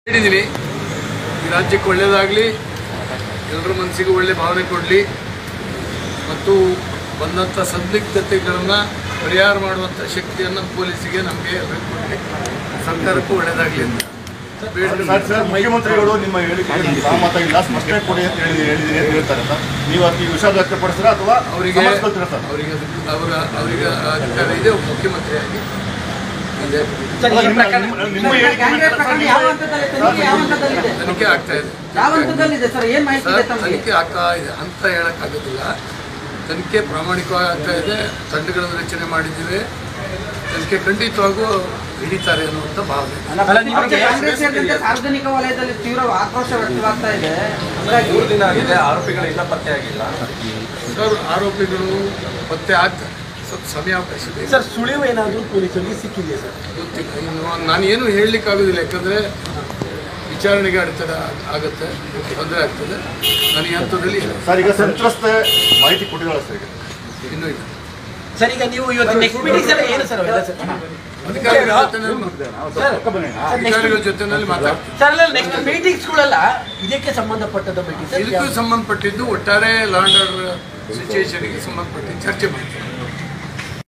ಹೇಳಿದ್ದೀನಿ ಈ ರಾಜ್ಯಕ್ಕೆ ಒಳ್ಳೆಯದಾಗಲಿ ಎಲ್ಲರ ಮನಸ್ಸಿಗೂ ಒಳ್ಳೆ ಭಾವನೆ ಕೊಡಲಿ ಮತ್ತು ಬಂದಂಥ ಸಂದಿಗ್ಧತೆಗಳನ್ನು ಪರಿಹಾರ ಮಾಡುವಂಥ ಶಕ್ತಿಯನ್ನು ಪೊಲೀಸಿಗೆ ನಮಗೆ ಕೊಡಲಿ ಸರ್ಕಾರಕ್ಕೂ ಒಳ್ಳೆಯದಾಗಲಿ ಅಂತ ಬೇಡ್ಕೊಂಡು ಸರ್ ಸರ್ ಮುಖ್ಯಮಂತ್ರಿಗಳು ನಿಮ್ಮ ಹೇಳಿಕೆಗೆ ನಾನು ಸಹಮತ ಇಲ್ಲ ಸ್ಪಷ್ಟನೆ ಕೊಡಿ ಅಂತ ಹೇಳಿ ಹೇಳಿದ್ದೀನಿ ಅಂತ ಹೇಳ್ತಾರೆ ಸರ್ ನೀವು ಅದಕ್ಕೆ ವಿಷಾದ ವ್ಯಕ್ತಪಡಿಸ್ತೀರಾ ಅಥವಾ ಅವರಿಗೆ ಸಮರ್ಥಿಸ್ಕೊಳ್ತೀರಾ ಸರ್ ಅವರಿಗೆ ಅದಕ್ಕೆ ಅವರ ಅವರಿಗೆ ಅಧಿಕಾರ ಇದೆ ಒಬ್ಬ ಮುಖ್ಯಮಂತ್ರಿಯಾಗಿ ಇದೆ ಅಲ್ಲ, ನಿಮ್ಮ- ನಿಮ್ಮ- ನಿಮ್ಮ ಹೇಳಿಕೆ ಕ್ಯಾಂಡಿಡೇಟ್ ಪ್ರಕರಣ ಯಾವ ಹಂತದಲ್ಲಿ ತನಿಖೆ ಯಾವ ಹಂತದಲ್ಲಿದೆ ತನಿಖೆ ಆಗ್ತಾ ಇದೆ ಯಾವ ಹಂತದಲ್ಲಿದೆ ಸರ್ ಏನ್ ಮಾಹಿತಿ ಇದೆ ಸರ್ ತಮಗೆ ತನಿಖೆ ಆಗ್ತಾ ಇದೆ ಅಂತ ಹೇಳಕ್ಕಾಗೋದಿಲ್ಲ ತನಿಖೆ ಪ್ರಾಮಾಣಿಕವಾಗಿ ಆಗ್ತಾ ಇದೆ ತಂಡಗಳನ್ನು ರಚನೆ ಮಾಡಿದ್ದೀವಿ ತನಿಖೆ ಖಂಡಿತವಾಗೂ ಹಿಡಿತಾರೆ ಅನ್ನುವಂಥ ಭಾವನೆ ಮತ್ತೆ ಕಾಂಗ್ರೆಸ್ ಸೇರಿದಂತೆ ಸಾರ್ವಜನಿಕ ವಲಯದಲ್ಲಿ ತೀವ್ರ ಆಕ್ರೋಶ ವ್ಯಕ್ತವಾಗ್ತಾ ಇದೆ ಹಾಗಾಗಿ ಮೂರು ದಿನ ಆಗಿದೆ ಆರೋಪಿಗಳು ಇನ್ನೂ ಪತ್ತೆಯಾಗಿಲ್ಲ ಸರ್ ಆರೋಪಿಗಳು ಪತ್ತೆ ಆಗ್ತಾರೆ ಸ್ವಲ್ಪ ಸಮಯಾವಕಾಶ ಬೇಕು ಸರ್ ಸುಳಿವು ಏನಾದರೂ ಪೊಲೀಸರಿಗೆ ಸಿಕ್ಕಿದೆಯಾ ಸರ್ ಗೊತ್ತಿಲ್ಲ ಇನ್ನು ನಾನು ಏನು ಹೇಳಲಿಕ್ಕಾಗೋದಿಲ್ಲ ಯಾಕಂದರೆ ವಿಚಾರಣೆಗೆ ಅಡೆತಡೆ ಆಗುತ್ತೆ ತೊಂದರೆ ಆಗ್ತದೆ ನಾನು ಈ ಹಂತದಲ್ಲಿ ಇಲ್ಲ. ಸರ್ ಈಗ ಸಂತ್ರಸ್ತೆ ಮಾಹಿತಿ ಕೊಟ್ಟಿದ್ದಾಳೆ ಸರ್ ಈಗ ಇನ್ನೂ ಇಲ್ಲ ಸರ್ ಈಗ ನೀವು ಇವತ್ತು ನೆಕ್ಸ್ಟ್ ಮೀಟಿಂಗ್ ಸರ್ ಏನು ಸರ್ ಅವೆಲ್ಲ ಸರ್ ಅಧಿಕಾರಿಗಳ ಜೊತೆನಲ್ಲಿ ಅಧಿಕಾರಿಗಳ ಜೊತೆನಲ್ಲಿ ಮಾತಾಡ್ತೀನಿ ಸರ್ ಅಲ್ಲ ನೆಕ್ಸ್ಟ್ ಮೀಟಿಂಗ್ಸ್ಗಳೆಲ್ಲ ಇದಕ್ಕೆ ಸಂಬಂಧಪಟ್ಟದ ಬಗ್ಗೆ ಸರ್ ಇದಕ್ಕೂ ಸಂಬಂಧಪಟ್ಟಿದ್ದು ಒಟ್ಟಾರೆ ಲಾಂಡ್ ಆರ್ಡರ್ ಸಿಚುವೇಶನ್ಗೆ ಸಂಬಂಧಪಟ್ಟಿದ್ದು ಚರ್ಚೆ ಮಾಡ್ತೀವಿ